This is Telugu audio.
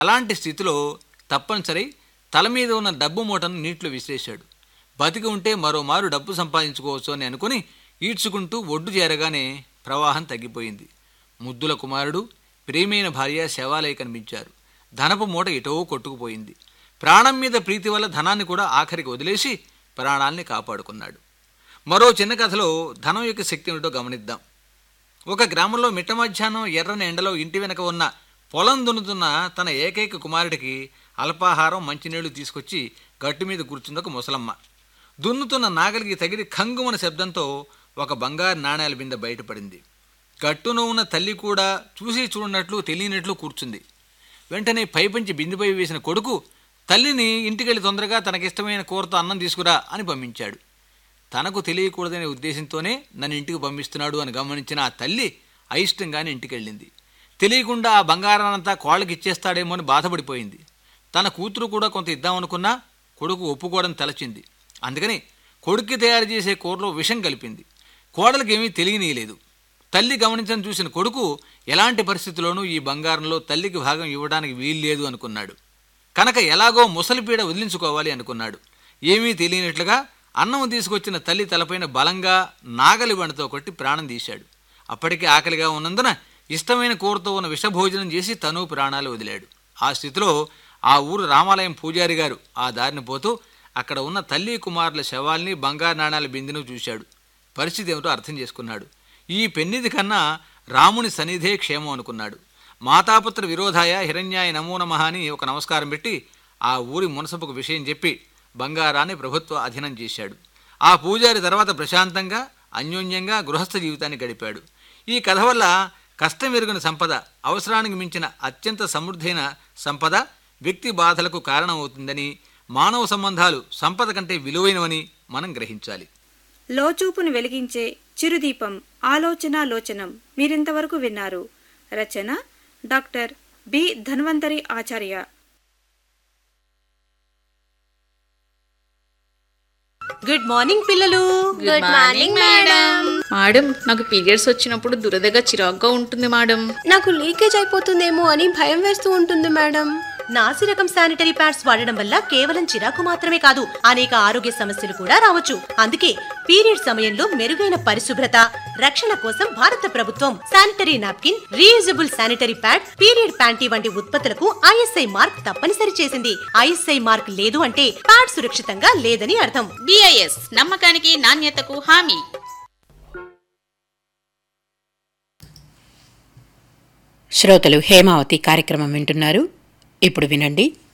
అలాంటి స్థితిలో తప్పనిసరి తల మీద ఉన్న డబ్బు మూటను నీటిలో విసిరేశాడు బతికి ఉంటే మరోమారు డబ్బు సంపాదించుకోవచ్చు అని అనుకుని ఈడ్చుకుంటూ ఒడ్డు చేరగానే ప్రవాహం తగ్గిపోయింది ముద్దుల కుమారుడు ప్రియమైన భార్య శవాలై కనిపించారు ధనపు మూట ఎటో కొట్టుకుపోయింది ప్రాణం మీద ప్రీతి వల్ల ధనాన్ని కూడా ఆఖరికి వదిలేసి ప్రాణాల్ని కాపాడుకున్నాడు మరో చిన్న కథలో ధనం యొక్క శక్తి ఏమిటో గమనిద్దాం ఒక గ్రామంలో మిట్ట మధ్యాహ్నం ఎర్రని ఎండలో ఇంటి వెనక ఉన్న పొలం దున్నుతున్న తన ఏకైక కుమారుడికి అల్పాహారం మంచినీళ్లు తీసుకొచ్చి గట్టు మీద కూర్చుందొక ముసలమ్మ దున్నుతున్న నాగలికి తగిలి ఖంగుమన శబ్దంతో ఒక బంగారు నాణేల బిందె బయటపడింది గట్టున ఉన్న తల్లి కూడా చూసి చూడనట్లు తెలియనట్లు కూర్చుంది వెంటనే పైపంచి బిందెపై వేసిన కొడుకు తల్లిని ఇంటికెళ్ళి తొందరగా తనకిష్టమైన కూరతో అన్నం తీసుకురా అని పంపించాడు తనకు తెలియకూడదనే ఉద్దేశంతోనే నన్ను ఇంటికి పంపిస్తున్నాడు అని గమనించిన ఆ తల్లి అయిష్టంగానే ఇంటికెళ్ళింది తెలియకుండా ఆ బంగారానంతా కోళ్ళకి ఇచ్చేస్తాడేమో అని బాధపడిపోయింది తన కూతురు కూడా కొంత ఇద్దామనుకున్నా కొడుకు ఒప్పుకోవడం తలచింది అందుకని కొడుక్కి తయారు చేసే కూరలో విషం కలిపింది కోడలికి ఏమీ తెలియనీయలేదు తల్లి గమనించని చూసిన కొడుకు ఎలాంటి పరిస్థితుల్లోనూ ఈ బంగారంలో తల్లికి భాగం ఇవ్వడానికి వీల్లేదు అనుకున్నాడు కనుక ఎలాగో ముసలిపీడ వదిలించుకోవాలి అనుకున్నాడు ఏమీ తెలియనట్లుగా అన్నం తీసుకొచ్చిన తల్లి తలపైన బలంగా నాగలి బండతో కొట్టి ప్రాణం తీశాడు అప్పటికే ఆకలిగా ఉన్నందున ఇష్టమైన కూరతో ఉన్న విషభోజనం చేసి తను ప్రాణాలు వదిలాడు ఆ స్థితిలో ఆ ఊరు రామాలయం పూజారి గారు ఆ దారిని పోతూ అక్కడ ఉన్న తల్లి కుమారుల శవాల్ని బంగారు నాణాల బిందెను చూశాడు పరిస్థితి ఏమిటో అర్థం చేసుకున్నాడు ఈ పెన్నిది కన్నా రాముని సన్నిధే క్షేమం అనుకున్నాడు మాతాపుత్ర విరోధాయ హిరణ్యాయ నమో నమః అని ఒక నమస్కారం పెట్టి ఆ ఊరి మునసపుకు విషయం చెప్పి బంగారాన్ని ప్రభుత్వ అధీనం చేశాడు ఆ పూజారి తర్వాత ప్రశాంతంగా అన్యోన్యంగా గృహస్థ జీవితాన్ని గడిపాడు ఈ కథ వల్ల కష్టం ఎరుగిన సంపద అవసరానికి మించిన అత్యంత సమృద్ధైన సంపద వ్యక్తి బాధలకు కారణమవుతుందని మానవ సంబంధాలు సంపద కంటే విలువైనవని మనం గ్రహించాలి లోచూపును వెలిగించే చిరుదీపం ఆలోచన లోచనం మీరింతవరకు విన్నారు రచన doctor B Dhanvantari Acharya good morning పిల్లలు గుడ్ మార్నింగ్ మేడం మేడం నాకు పీరియడ్స్ వచ్చినప్పుడు దురదగా చిరాగ్గా ఉంటుంది మేడం నాకు లీకేజ్ అయిపోతుందేమో అని భయం వేస్తూ ఉంటుంది మేడం నాసి రకం శానిటరీ ప్యాడ్స్ వాడడం వల్ల కేవలం చిరాకు మాత్రమే కాదు అనేక ఆరోగ్య సమస్యలు కూడా రావచ్చు అందుకే పీరియడ్ సమయంలో మెరుగైన పరిశుభ్రత రక్షణ కోసం భారత ప్రభుత్వం sanitary napkin reusable sanitary pad period panty వంటి ఉత్పత్తులకు ఐఎస్ఐ మార్క్ తప్పనిసరి చేసింది ఐఎస్ఐ మార్క్ లేదు అంటే ప్యాడ్ సురక్షితంగా లేదని అర్థం బిఐఎస్ నమ్మకానికి నాణ్యతకు హామీ శ్రోతలు హేమావతి కార్యక్రమం వింటున్నారు ఇప్పుడు వినండి